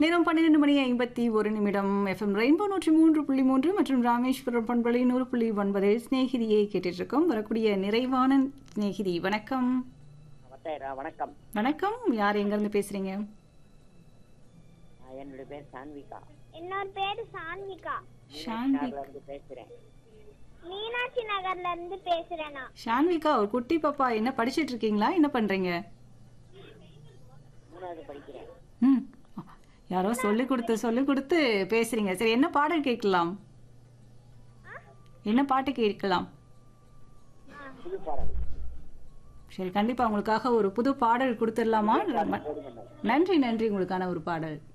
நேரம் பன்னிரெண்டு மணி ஐம்பத்தி ஒரு நிமிடம் எஃப்எம் ரெயின்போ நூற்றி மூன்று புள்ளி மூன்று மற்றும் ராமேஸ்வரம் பண்பலை நூறு புள்ளி ஒன்பதில் சிநேகிதியை கேட்டுட்டு இருக்கோம் வரக்கூடிய நிறைவான சிநேகிதி வணக்கம் வட்டாயிரா வணக்கம் வணக்கம் யார் எங்கேருந்து பேசுறீங்க நான் என்னுடைய பேர் சான்விகா என்னோட பேரு சான்விகா ஷான்வி நகர்ல இருந்து பேசுறேன் மீனாட்சி நகர்ல இருந்து பேசுறேன் நான் ஷான்விகா ஒரு குட்டி பாப்பா என்ன படிச்சிட்டு இருக்கீங்களா என்ன பண்றீங்க மூணாவது படிக்கிறேன் ம் யாரோ சொல்லி கொடுத்து சொல்லி கொடுத்து பேசுறீங்க சரி என்ன பாடல் கேட்கலாம் என்ன பாட்டு கேட்கலாம் புது பாடல் சரி கண்டிப்பா உங்களுக்காக ஒரு புது பாடல் கொடுத்துடலாமா போடுங்க நன்றி நன்றி உங்களுக்கான ஒரு பாடல்